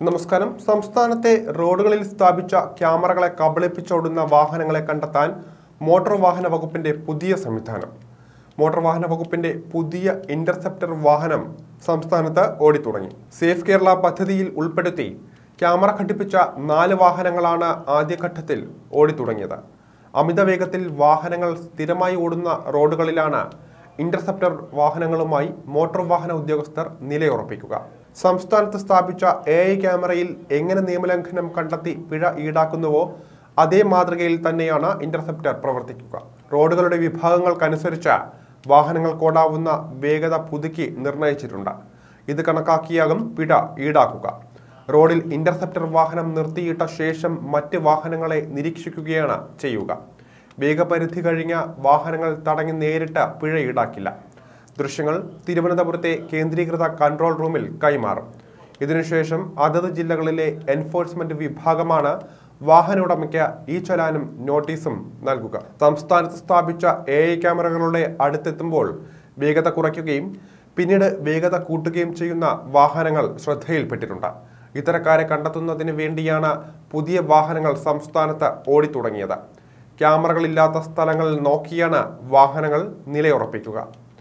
നമസ്കാരം സംസ്ഥാനത്തെ റോഡുകളിൽ സ്ഥാപിച്ച ക്യാമറകളെ കബളിപ്പിച്ചോടുന്ന വാഹനങ്ങളെ കണ്ടെത്താൻ മോട്ടോർ വാഹന വകുപ്പിന്റെ പുതിയ സംവിധാനം മോട്ടോർ വാഹന വകുപ്പിന്റെ പുതിയ ഇന്റർസെപ്റ്റർ വാഹനം സംസ്ഥാനത്ത് ഓടിത്തുടങ്ങി സേഫ് കേരള പദ്ധതിയിൽ ഉൾപ്പെടുത്തി ക്യാമറ ഘടിപ്പിച്ച നാല് വാഹനങ്ങളാണ് ആദ്യഘട്ടത്തിൽ ഓടിത്തുടങ്ങിയത് അമിത വേഗത്തിൽ വാഹനങ്ങൾ സ്ഥിരമായി ഓടുന്ന റോഡുകളിലാണ് ഇന്റർസെപ്റ്റർ വാഹനങ്ങളുമായി മോട്ടോർ വാഹന ഉദ്യോഗസ്ഥർ നിലയുറപ്പിക്കുക സംസ്ഥാനത്ത് സ്ഥാപിച്ച എ ഐ ക്യാമറയിൽ എങ്ങനെ നിയമലംഘനം കണ്ടെത്തി പിഴ ഈടാക്കുന്നുവോ അതേ മാതൃകയിൽ തന്നെയാണ് ഇന്റർസെപ്റ്റർ പ്രവർത്തിക്കുക റോഡുകളുടെ വിഭാഗങ്ങൾക്കനുസരിച്ച് വാഹനങ്ങൾക്കോടാവുന്ന വേഗത പുതുക്കി നിർണയിച്ചിട്ടുണ്ട് ഇത് കണക്കാക്കിയാകും പിഴ ഈടാക്കുക റോഡിൽ ഇന്റർസെപ്റ്റർ വാഹനം നിർത്തിയിട്ട ശേഷം മറ്റ് വാഹനങ്ങളെ നിരീക്ഷിക്കുകയാണ് ചെയ്യുക വേഗപരിധി കഴിഞ്ഞ വാഹനങ്ങൾ തടഞ്ഞ് നേരിട്ട് പിഴ ഈടാക്കില്ല ദൃശ്യങ്ങൾ തിരുവനന്തപുരത്തെ കേന്ദ്രീകൃത കൺട്രോൾ റൂമിൽ കൈമാറും ഇതിനുശേഷം അതത് ജില്ലകളിലെ എൻഫോഴ്സ്മെന്റ് വിഭാഗമാണ് വാഹന ഉടമയ്ക്ക് ഈ ചലാനും നോട്ടീസും നൽകുക സംസ്ഥാനത്ത് സ്ഥാപിച്ച എ ഐ ക്യാമറകളുടെ അടുത്തെത്തുമ്പോൾ വേഗത കുറയ്ക്കുകയും പിന്നീട് വേഗത കൂട്ടുകയും ചെയ്യുന്ന വാഹനങ്ങൾ ശ്രദ്ധയിൽപ്പെട്ടിട്ടുണ്ട് ഇത്തരക്കാരെ കണ്ടെത്തുന്നതിന് വേണ്ടിയാണ് പുതിയ വാഹനങ്ങൾ സംസ്ഥാനത്ത് ഓടിത്തുടങ്ങിയത് ക്യാമറകളില്ലാത്ത സ്ഥലങ്ങളിൽ നോക്കിയാണ് വാഹനങ്ങൾ നിലയുറപ്പിക്കുക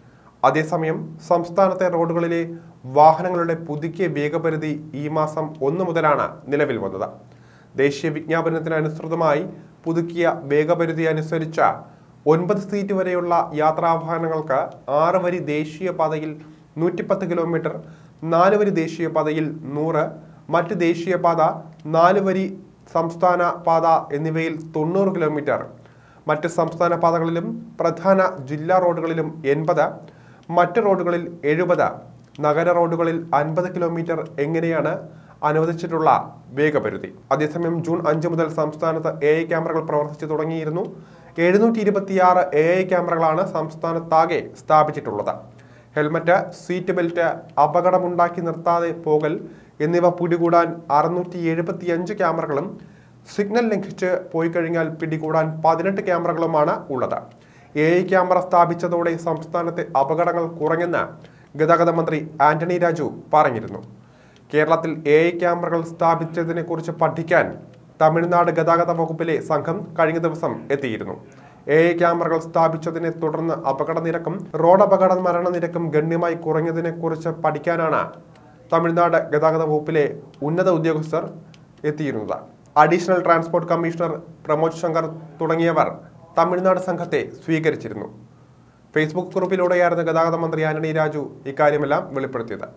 അതേസമയം സംസ്ഥാനത്തെ റോഡുകളിലെ വാഹനങ്ങളുടെ പുതുക്കിയ വേഗപരിധി ഈ മാസം ഒന്ന് മുതലാണ് നിലവിൽ വന്നത് ദേശീയ വിജ്ഞാപനത്തിനനുസൃതമായി പുതുക്കിയ വേഗപരിധി അനുസരിച്ച ഒൻപത് സീറ്റ് വരെയുള്ള യാത്രാവാഹനങ്ങൾക്ക് ആറ് വരി ദേശീയപാതയിൽ നൂറ്റിപ്പത്ത് കിലോമീറ്റർ നാല് വരി ദേശീയപാതയിൽ നൂറ് മറ്റ് ദേശീയപാത നാല് വരി സംസ്ഥാന പാത എന്നിവയിൽ തൊണ്ണൂറ് കിലോമീറ്റർ മറ്റ് സംസ്ഥാന പാതകളിലും പ്രധാന ജില്ലാ റോഡുകളിലും എൺപത് മറ്റ് റോഡുകളിൽ എഴുപത് നഗര റോഡുകളിൽ അൻപത് കിലോമീറ്റർ എങ്ങനെയാണ് അനുവദിച്ചിട്ടുള്ള വേഗപരിധി അതേസമയം ജൂൺ അഞ്ച് മുതൽ സംസ്ഥാനത്ത് എ ഐ ക്യാമറകൾ പ്രവർത്തിച്ചു തുടങ്ങിയിരുന്നു എഴുന്നൂറ്റി ഇരുപത്തിയാറ് എ ഐ ക്യാമറകളാണ് സംസ്ഥാനത്താകെ സ്ഥാപിച്ചിട്ടുള്ളത് ഹെൽമറ്റ് സീറ്റ് ബെൽറ്റ് അപകടമുണ്ടാക്കി നിർത്താതെ പോകൽ എന്നിവ പിടികൂടാൻ അറുന്നൂറ്റി എഴുപത്തിയഞ്ച് ക്യാമറകളും സിഗ്നൽ ലംഘിച്ച് പോയി കഴിഞ്ഞാൽ പിടികൂടാൻ പതിനെട്ട് ക്യാമറകളുമാണ് ഉള്ളത് എ ഐ ക്യാമറ സ്ഥാപിച്ചതോടെ സംസ്ഥാനത്തെ അപകടങ്ങൾ കുറഞ്ഞെന്ന് ഗതാഗത മന്ത്രി ആന്റണി രാജു പറഞ്ഞിരുന്നു കേരളത്തിൽ എ ഐ ക്യാമറകൾ സ്ഥാപിച്ചതിനെ കുറിച്ച് പഠിക്കാൻ തമിഴ്നാട് ഗതാഗത വകുപ്പിലെ സംഘം കഴിഞ്ഞ ദിവസം എത്തിയിരുന്നു എ ഐ ക്യാമറകൾ സ്ഥാപിച്ചതിനെ തുടർന്ന് അപകട നിരക്കും റോഡ് അപകട മരണനിരക്കും ഗണ്യമായി കുറഞ്ഞതിനെ കുറിച്ച് പഠിക്കാനാണ് തമിഴ്നാട് ഗതാഗത വകുപ്പിലെ ഉന്നത ഉദ്യോഗസ്ഥർ എത്തിയിരുന്നത് additional transport commissioner Pramod Shankar തുടങ്ങിയവർ തമിഴ്നാട് സംഘത്തെ സ്വീകരിച്ചിരുന്നു ഫേസ്ബുക്ക് കുറിപ്പിലൂടെയായിരുന്നു ഗതാഗത മന്ത്രി ആന്റണി രാജു ഇക്കാര്യമെല്ലാം വെളിപ്പെടുത്തിയത്